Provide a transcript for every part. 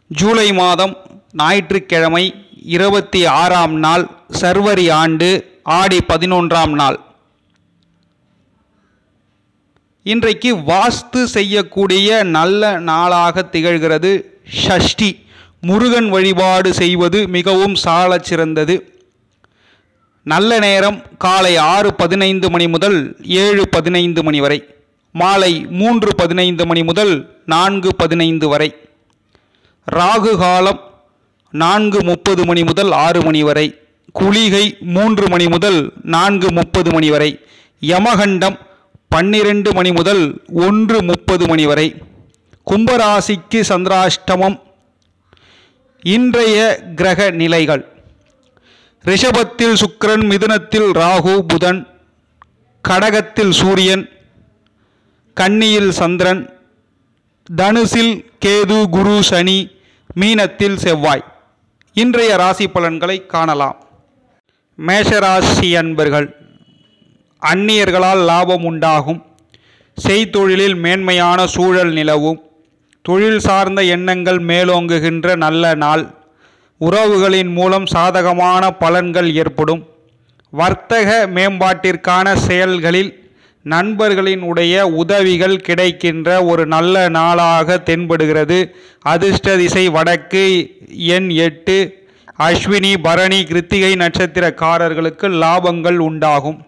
ஜூலை மாதம் ஞாயிற்றுக்கிழமை இருபத்தி ஆறாம் நாள் சர்வரி ஆண்டு ஆடி பதினொன்றாம் நாள் இன்றைக்கு வாஸ்து செய்யக்கூடிய நல்ல நாளாக திகழ்கிறது ஷஷ்டி முருகன் வழிபாடு செய்வது மிகவும் சாலச் சிறந்தது நல்ல நேரம் காலை ஆறு பதினைந்து மணி முதல் ஏழு பதினைந்து மணி வரை மாலை மூன்று பதினைந்து மணி முதல் நான்கு பதினைந்து வரை ராகு காலம் நான்கு முப்பது மணி முதல் ஆறு மணி வரை குளிகை மூன்று மணி முதல் நான்கு முப்பது மணி வரை யமகண்டம் பன்னிரண்டு மணி முதல் ஒன்று முப்பது மணி வரை கும்பராசிக்கு சந்திராஷ்டமம் இன்றைய கிரக நிலைகள் ரிஷபத்தில் சுக்கிரன் மிதுனத்தில் ராகு புதன் கடகத்தில் சூரியன் கன்னியில் சந்திரன் தனுசில் கேது குரு சனி மீனத்தில் செவ்வாய் இன்றைய ராசி பலன்களை காணலாம் மேஷராசி அன்பர்கள் அந்நியர்களால் லாபம் உண்டாகும் செய்தொழிலில் மேன்மையான சூழல் நிலவும் தொழில் சார்ந்த எண்ணங்கள் மேலோங்குகின்ற நல்ல நாள் உறவுகளின் மூலம் சாதகமான பலன்கள் ஏற்படும் வர்த்தக மேம்பாட்டிற்கான செயல்களில் நண்பர்களின் உடைய உதவிகள் கிடைக்கின்ற ஒரு நல்ல நாளாக தென்படுகிறது அதிர்ஷ்ட திசை வடக்கு எண் எட்டு அஸ்வினி பரணி கிருத்திகை நட்சத்திரக்காரர்களுக்கு லாபங்கள் உண்டாகும்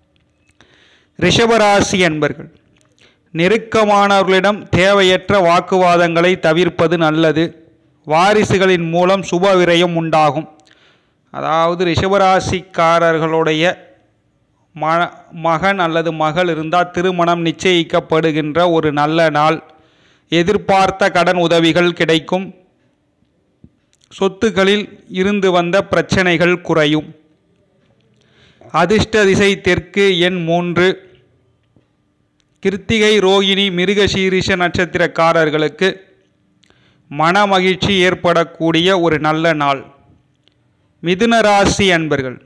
ரிஷபராசி என்பர்கள் நெருக்கமானவர்களிடம் தேவையற்ற வாக்குவாதங்களை தவிர்ப்பது நல்லது வாரிசுகளின் மூலம் சுப விரயம் உண்டாகும் அதாவது ரிஷபராசிக்காரர்களுடைய ம மகன் அல்லது மகள் இருந்தால் திருமணம் நிச்சயிக்கப்படுகின்ற ஒரு நல்ல நாள் எதிர்பார்த்த கடன் உதவிகள் கிடைக்கும் சொத்துக்களில் இருந்து வந்த பிரச்சனைகள் குறையும் அதிர்ஷ்ட திசை தெற்கு எண் மூன்று கிருத்திகை ரோகிணி மிருகசீரிஷ நட்சத்திரக்காரர்களுக்கு மன மகிழ்ச்சி ஏற்படக்கூடிய ஒரு நல்ல நாள் மிதுன ராசி அன்பர்கள்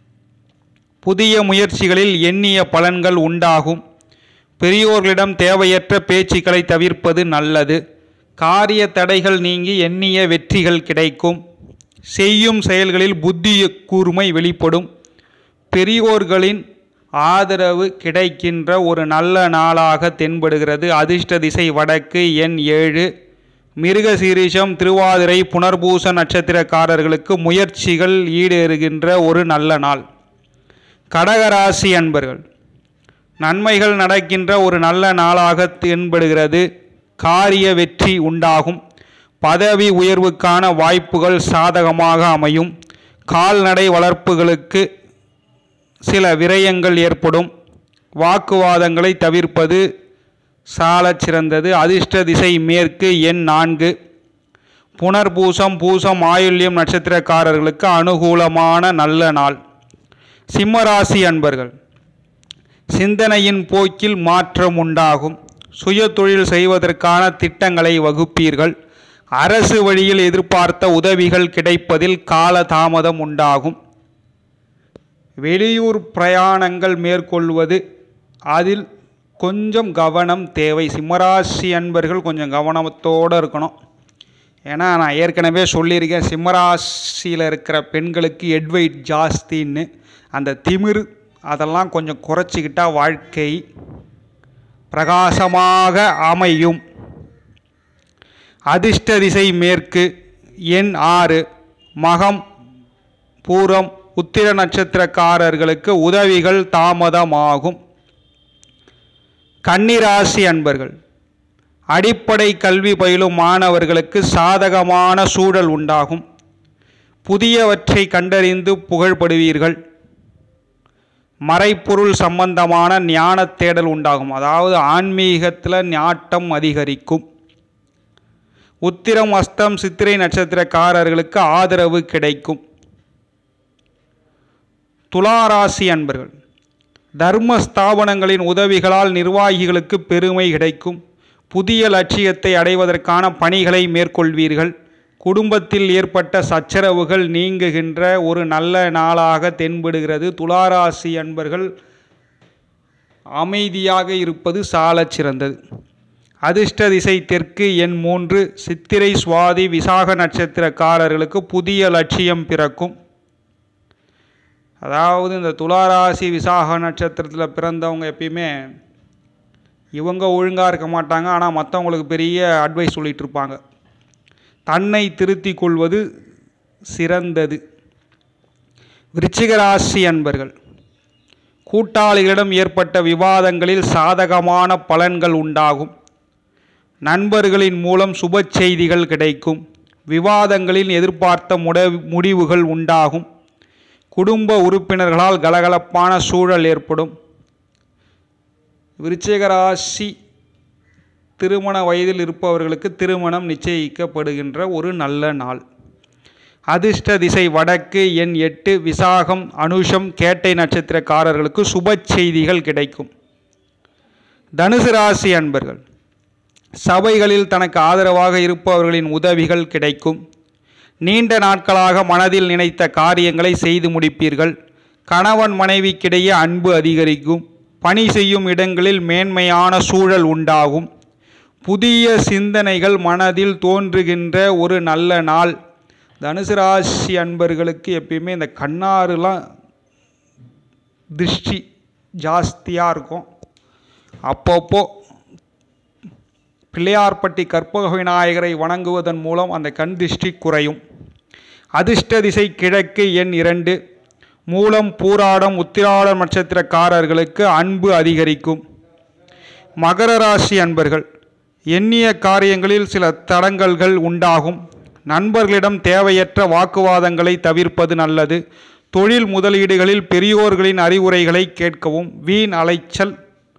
புதிய முயற்சிகளில் எண்ணிய பலன்கள் உண்டாகும் பெரியோர்களிடம் தேவையற்ற பேச்சுக்களை தவிர்ப்பது நல்லது காரிய தடைகள் நீங்கி எண்ணிய வெற்றிகள் கிடைக்கும் செய்யும் செயல்களில் புத்திய கூர்மை வெளிப்படும் பெரியோர்களின் ஆதரவு கிடைக்கின்ற ஒரு நல்ல நாளாக தென்படுகிறது அதிர்ஷ்ட திசை வடக்கு எண் ஏழு மிருகசீரிஷம் திருவாதிரை புனர்பூச நட்சத்திரக்காரர்களுக்கு முயற்சிகள் ஈடேறுகின்ற ஒரு நல்ல நாள் கடகராசி அன்பர்கள் நன்மைகள் நடக்கின்ற ஒரு நல்ல நாளாக தென்படுகிறது காரிய வெற்றி உண்டாகும் பதவி உயர்வுக்கான வாய்ப்புகள் சாதகமாக அமையும் கால்நடை வளர்ப்புகளுக்கு சில விரயங்கள் ஏற்படும் வாக்குவாதங்களை தவிர்ப்பது சாலச் சிறந்தது அதிர்ஷ்ட திசை மேற்கு எண் நான்கு புனர்பூசம் பூசம் ஆயுள்யம் நட்சத்திரக்காரர்களுக்கு அனுகூலமான நல்ல நாள் சிம்மராசி அன்பர்கள் சிந்தனையின் போக்கில் மாற்றம் உண்டாகும் சுய தொழில் செய்வதற்கான திட்டங்களை வகுப்பீர்கள் அரசு வழியில் எதிர்பார்த்த உதவிகள் கிடைப்பதில் கால தாமதம் உண்டாகும் வெளியூர் பிரயாணங்கள் மேற்கொள்வது அதில் கொஞ்சம் கவனம் தேவை சிம்மராசி அன்பர்கள் கொஞ்சம் கவனத்தோடு இருக்கணும் ஏன்னா நான் ஏற்கனவே சொல்லியிருக்கேன் சிம்மராசியில் இருக்கிற பெண்களுக்கு எட்வைட் ஜாஸ்தின்னு அந்த திமிர் அதெல்லாம் கொஞ்சம் குறைச்சிக்கிட்டா வாழ்க்கை பிரகாசமாக அமையும் அதிர்ஷ்ட திசை மேற்கு எண் ஆறு மகம் பூரம் உத்திர நட்சத்திரக்காரர்களுக்கு உதவிகள் தாமதமாகும் கன்னிராசி அன்பர்கள் அடிப்படை கல்வி பயிலும் மாணவர்களுக்கு சாதகமான சூழல் உண்டாகும் புதியவற்றை கண்டறிந்து புகழ்படுவீர்கள் மறைப்பொருள் சம்பந்தமான ஞான தேடல் உண்டாகும் அதாவது ஆன்மீகத்தில் நாட்டம் அதிகரிக்கும் உத்திரம் அஸ்தம் சித்திரை நட்சத்திரக்காரர்களுக்கு ஆதரவு கிடைக்கும் துளாராசி அன்பர்கள் தர்ம ஸ்தாபனங்களின் உதவிகளால் நிர்வாகிகளுக்கு பெருமை கிடைக்கும் புதிய லட்சியத்தை அடைவதற்கான பணிகளை மேற்கொள்வீர்கள் குடும்பத்தில் ஏற்பட்ட சச்சரவுகள் நீங்குகின்ற ஒரு நல்ல நாளாக தென்படுகிறது துளாராசி அன்பர்கள் அமைதியாக இருப்பது சாலச் சிறந்தது அதிர்ஷ்ட திசை தெற்கு எண் மூன்று சித்திரை சுவாதி விசாக நட்சத்திரக்காரர்களுக்கு புதிய லட்சியம் பிறக்கும் அதாவது இந்த துளாராசி விசாக நட்சத்திரத்தில் பிறந்தவங்க எப்பயுமே இவங்க ஒழுங்காக இருக்க மாட்டாங்க ஆனால் மற்றவங்களுக்கு பெரிய அட்வைஸ் சொல்லிட்டு இருப்பாங்க தன்னை திருத்திக் கொள்வது சிறந்தது விருச்சிக ராசி அன்பர்கள் கூட்டாளிகளிடம் ஏற்பட்ட விவாதங்களில் சாதகமான பலன்கள் உண்டாகும் நண்பர்களின் மூலம் சுப செய்திகள் கிடைக்கும் விவாதங்களில் எதிர்பார்த்த முட முடிவுகள் உண்டாகும் குடும்ப உறுப்பினர்களால் கலகலப்பான சூழல் ஏற்படும் விருச்சிக ராசி திருமண வயதில் இருப்பவர்களுக்கு திருமணம் நிச்சயிக்கப்படுகின்ற ஒரு நல்ல நாள் அதிர்ஷ்ட திசை வடக்கு எண் எட்டு விசாகம் அனுஷம் கேட்டை நட்சத்திரக்காரர்களுக்கு சுப செய்திகள் கிடைக்கும் தனுசு ராசி அன்பர்கள் சபைகளில் தனக்கு ஆதரவாக இருப்பவர்களின் உதவிகள் கிடைக்கும் நீண்ட நாட்களாக மனதில் நினைத்த காரியங்களை செய்து முடிப்பீர்கள் கணவன் மனைவிக்கிடையே அன்பு அதிகரிக்கும் பணி செய்யும் இடங்களில் மேன்மையான சூழல் உண்டாகும் புதிய சிந்தனைகள் மனதில் தோன்றுகின்ற ஒரு நல்ல நாள் தனுசு ராசி அன்பர்களுக்கு எப்பயுமே இந்த கண்ணாறுலாம் திருஷ்டி ஜாஸ்தியாக இருக்கும் அப்பப்போ பிள்ளையார்பட்டி கற்பக விநாயகரை வணங்குவதன் மூலம் அந்த கண் திருஷ்டி குறையும் அதிர்ஷ்ட திசை கிழக்கு எண் இரண்டு மூலம் பூராடம் உத்திராடம் நட்சத்திரக்காரர்களுக்கு அன்பு அதிகரிக்கும் மகர ராசி அன்பர்கள் எண்ணிய காரியங்களில் சில தடங்கல்கள் உண்டாகும் நண்பர்களிடம் தேவையற்ற வாக்குவாதங்களை தவிர்ப்பது நல்லது தொழில் முதலீடுகளில் பெரியோர்களின் அறிவுரைகளை கேட்கவும் வீண் அலைச்சல்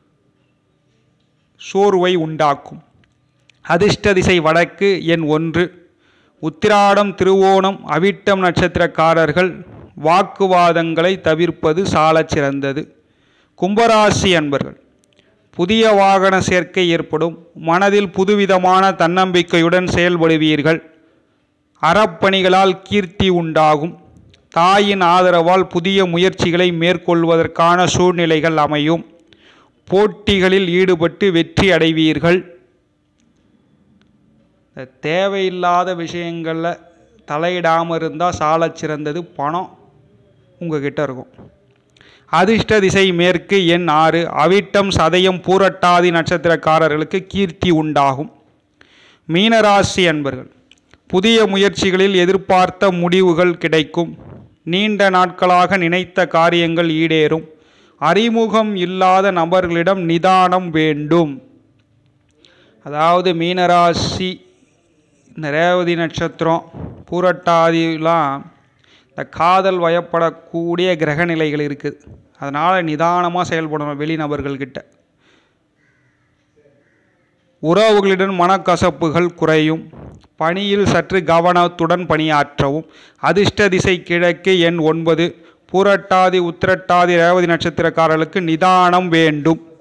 சோர்வை உண்டாக்கும் அதிர்ஷ்ட திசை வடக்கு எண் ஒன்று உத்திராடம் திருவோணம் அவிட்டம் நட்சத்திரக்காரர்கள் வாக்குவாதங்களை தவிர்ப்பது சாலச் சிறந்தது கும்பராசி அன்பர்கள் புதிய வாகன சேர்க்கை ஏற்படும் மனதில் புதுவிதமான தன்னம்பிக்கையுடன் செயல்படுவீர்கள் அறப்பணிகளால் கீர்த்தி உண்டாகும் தாயின் ஆதரவால் புதிய முயற்சிகளை மேற்கொள்வதற்கான சூழ்நிலைகள் அமையும் போட்டிகளில் ஈடுபட்டு வெற்றி அடைவீர்கள் இந்த தேவையில்லாத விஷயங்களில் தலையிடாமல் இருந்தால் சாலச் சிறந்தது பணம் உங்ககிட்ட இருக்கும் அதிர்ஷ்ட திசை மேற்கு எண் ஆறு அவிட்டம் சதயம் பூரட்டாதி நட்சத்திரக்காரர்களுக்கு கீர்த்தி உண்டாகும் மீனராசி அன்பர்கள் புதிய முயற்சிகளில் எதிர்பார்த்த முடிவுகள் கிடைக்கும் நீண்ட நாட்களாக நினைத்த காரியங்கள் ஈடேறும் அறிமுகம் இல்லாத நபர்களிடம் நிதானம் வேண்டும் அதாவது மீனராசி இந்த ரேவதி நட்சத்திரம் பூரட்டாதிலாம் இந்த காதல் வயப்படக்கூடிய கிரக நிலைகள் இருக்குது அதனால் நிதானமாக செயல்படணும் வெளிநபர்கள்கிட்ட உறவுகளிடம் மனக்கசப்புகள் குறையும் பணியில் சற்று கவனத்துடன் பணியாற்றவும் அதிர்ஷ்ட திசை கிழக்கு எண் ஒன்பது பூரட்டாதி உத்திரட்டாதி ரேவதி நட்சத்திரக்காரர்களுக்கு நிதானம் வேண்டும்